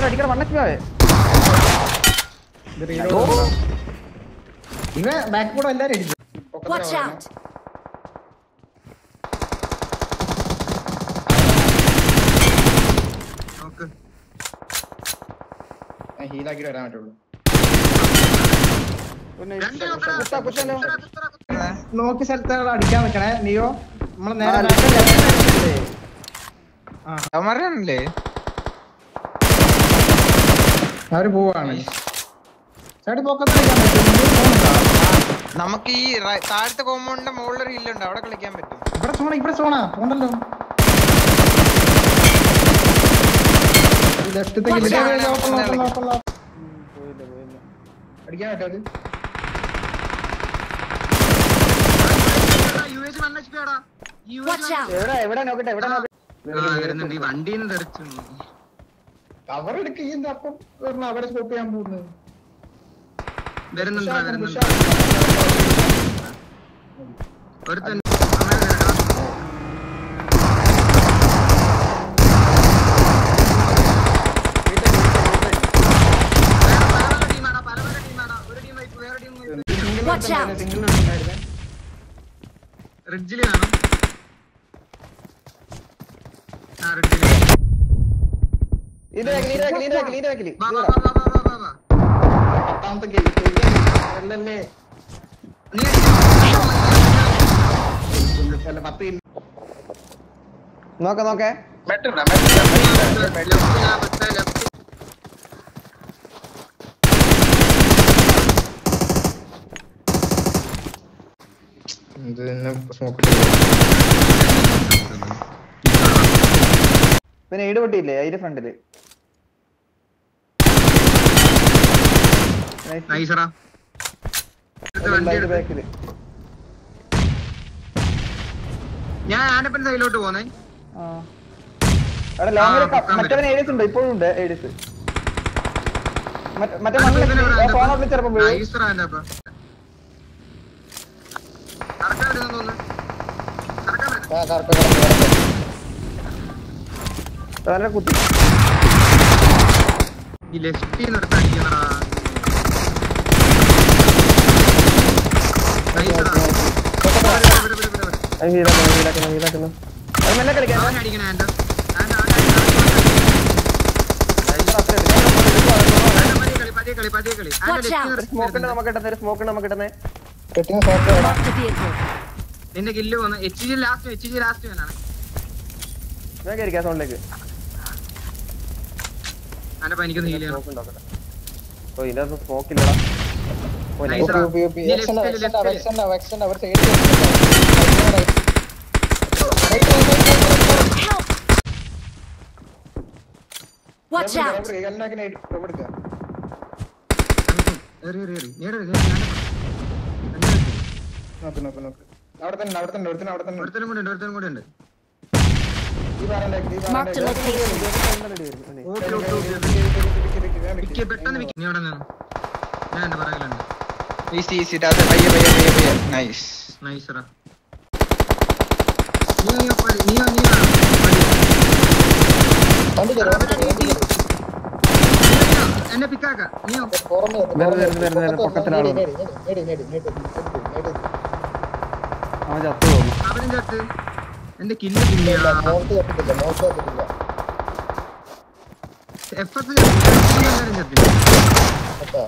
അടിക്കണം അടിക്കണം വണ്ണക്കിയാവേ ഇത് reload ചെയ്യണം. ഇവ ബാക്ക് കൂടെ എല്ലാരും അടിച്ചു Watch out! നോക്ക് ഹീലാക്കി വരാൻ പറ്റുള്ളൂ രണ്ട് നോക്കടാ. കുത്താ കുത്തല്ലോ കുത്തടാ, കുത്തടാ, കുത്തടാ. നോക്കി സ്ഥലത്ത് അടിക്കാൻ നിൽക്കണേ നീയോ നമ്മള് നേരെ ആ, back- left, left, left. അവന്മാരാണല്ലേ അവര് പോവാണ് ചാടി പോക്കത്ത് അടിക്കാൻ പറ്റും നീ പോകുന്നുണ്ടോ? നമുക്ക് ഈ റൈ- താഴത്തെ കോമ്പൗണ്ടിന്റെ മുകളിലൊരു ഹില്ലുണ്ട് അവിടെ കളിക്കാൻ പറ്റും ഇവിടെ സോണ ഇവിടെ സോണ പോണ്ടല്ലോ ലെഫ്റ്റത്തെ Watch out. അടിക്കാൻ പറ്റത് UAG one HP ആടാ. UAG Watch one out! എവിടെ എവിടെ നോക്കട്ടെ എവിടെ നോക്കട്ടെ ആ, വരുന്നുണ്ട്. ഈ വണ്ടിയിൽ നിന്ന് തെറിച്ചു കവർ എടുക്കുന്ന അപ്പം ഒരെണ്ണം അവരെ സ്റ്റോപ്പ് ചെയ്യാൻ പോകുന്നത് വരുന്നുണ്ട് വരുന്നുണ്ട് ഉഷാർ. ഒരുത്തൻ അങ്ങനെ നേരടാ. വേറെ പല പല ടീമാടാ പല പല ടീമാടാ ഒരു ടീം വൈപ്പ് വേറെ team wipe Watch out! Single ഉണ്ടായിരുന്നു റിഡ്ജിൽ കാണും ആ റിഡ്ജിൽ ഇത് ക്ലീൻ ആക്കി ക്ലീൻ ആക്കി ക്ലീൻ ആക്കി വാ വാ വാ വാ വാ വാ വാ വാ പത്താമത്തെ ഗേറ്റ് അല്ലല്ലേ നീ അടിച്ചോ. അല്ല പത്ത് ഇല്ല. നോക്ക നോക്കേ Left, ആ, പത്ത്, left. ഇത് തന്നെ smoke ഇട്ടില്ല. പിന്നെ ഈട് പൊട്ടിയില്ലേ അതിന്റെ ഫ്രണ്ടില് Nice. നൈസറാ ഇത് അതുണ്ട് വണ്ടി അതിന്റെ എടുത്ത്. ബാക്കില് ഞാൻ ആനപ്പൻ സൈഡിലോട്ട് പോന്നേ ആ. അവിടെ ലോങ്ങില് ആ, പൊക്കാൻ മറ്റവൻ ഏഡിയസ് ഉണ്ട് ഇപ്പോഴും ഉണ്ട് ഏഡിയസ് മറ്റേ ആ, ഇവനെ ഇവിടെ മണ്ണിൽ ഉണ്ട്. ഫോണോട്ടിൽ ചിലപ്പോ വീഴും നൈസറാ എൻ്റെ അപ്പ കറക്റ്റാ വരുന്നെന്ന് തോന്നുന്നു കറക്റ്റാ വരുന്നത് ആ, correct, correct, correct. വളരെ കുത്തി ഈ ലെഫ്റ്റിൽ നിർത്തി അടിക്കുന്നടാ നൈസറാ ഇവിടെ, ഇവിടെ, ഇവിടെ, ഇവിടെ, ഇവിടെ. അത് ഹീലാക്കുന്നു ഹീലാക്കുന്നു ഹീലാക്കുന്നു അത് മെല്ലെ കളിക്കാം അവൻ അടിക്കണേ എൻ്റെ അവൻ അവൻ അടിക്കണം പതിയെ കളി പതിയെ കളി പതിയെ കളി അതിന്റെ Watch ലെഫ്റ്റിൽ out. നിർത്തി സ്മോക്ക് ഉണ്ട് നമുക്ക് കിട്ടുന്നത് സ്മോക്ക് ഉണ്ട് നമുക്ക് കിട്ടുന്നത് കെട്ടിങ് smoke വേണം. Mark the vehicle. നിന്റെ കില്ല് പോന്ന് H G last H G last വേനാണ് ഞാൻ കയറിക്കാം സൗണ്ടിലേക്ക് അതിന്റെ എനിക്കൊന്ന് ഹീൽ ചെയ്യണം സ്മോക്ക് ഉണ്ടാക്കട്ടെ ഓ ഇതിനകത്ത് സ്മോക്ക് ഇല്ലടാ ഓ, Nice. nice. UP, UP, UP. നീ X ഉണ്ട്, left X ല്, ഉണ്ട്, left ല്. X ഉണ്ട്, X ഉണ്ട്. അവർ side ല് X ഉണ്ട്. Right, right. Right, right, right, right, right. Help! Watch Level, out! level, എല്ലാത്തിനും ആയിട്ട് level എടുക്കുക. ഏറി ഏറി ഏറി നേരെ നേരെ നേരെ നോക്ക്, നോക്ക്, നോക്ക്. അവിടെ തന്നെ അവിടെ തന്നെ ഒരുത്തൻ അവിടെ തന്നെ ഒരുത്തനും കൂടെ ഉണ്ട് ഒരുത്തനും കൂടെ ഉണ്ട് ഈ വാറണ്ടാക്കി ഈ Mark the വാറണ്ടാക്കി location. Okay okay okay Vicky പെട്ടെന്ന് വിക്കി നീ അവിടെ നിന്ന് ഞാൻ എന്റെ പറയലുണ്ട് ഈസി ഈസി രാത്രി പയ്യെ പയ്യെ പയ്യെ പയ്യെ നൈസ് നൈസറാ നീയോ പടി- നീയോ നീയോ വണ്ടി കയറി, വണ്ടി കയറി, വണ്ടി കയറി. എന്നെ പിക്കാക്ക നീയോ പുറമെ വന്നു, വരുന്നു, പുറമെ വരുന്നു, വരുന്നു, വന്നു. പൊക്കത്തിലെ ആള് നേടി, നേടി, നേടി, നേടി, നേടി, നേടി, നേടി. അവൻ ചത്തു പോകും അവനും ചത്ത് എന്റെ കില്ല് കില്ലിയാ നോട്ട് തട്ടിട്ടില്ല, നോട്ട് തട്ടിട്ടില്ല. എഫ് എസ് എല്ലാവരും ചത്തില്ല കേട്ടോ?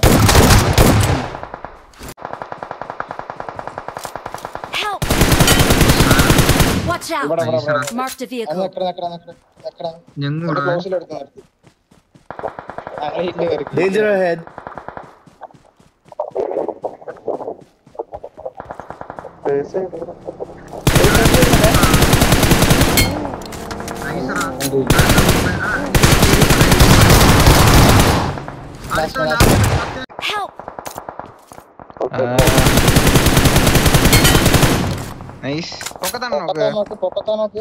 Help! Watch out! ഇവിടെ, ഇവിടെ, ഇവിടെ. Mark the അത് vehicle. നിക്കടാ, നിക്കടാ, നിക്കടാ, നിക്കടാ. ഞങ്ങൾ ഇവിടെ close ൽ എടുത്ത് നിർത്തി. ആ, ഇല്ല, കയറി. Danger ahead. നൈസറാ Last one, last one. Help! Nice പൊക്കത്താണ് പൊക്കത്താ നോക്ക് നോക്ക്, പൊക്കത്താ നോക്ക്.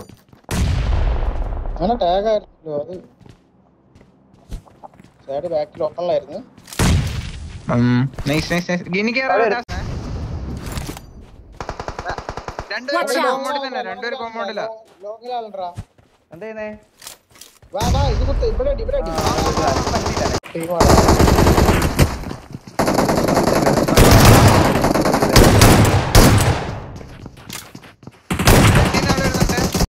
അങ്ങനെ ടാഗ് ആയിരുന്നല്ലോ അത് സൈഡ് ബാക്കിൽ ഓപ്പണിലായിരുന്നു നൈസ് നൈസ് നൈസ് ഗിനിക്ക് രണ്ടുപേരും Watch out. കോമ്പൗണ്ടിൽ തന്നെ രണ്ടുപേരും കോമ്പൗണ്ടിലാ ലോങ്ങിലാളണ്ടാ എന്താ ചെയ്യുന്നേ വാ വാ ഇത് കുത്ത് ഇവിടെ അടി ഇവിടെ അടി ആ, ഇത് അടിപൊളിയാണ്. ടീമാണ്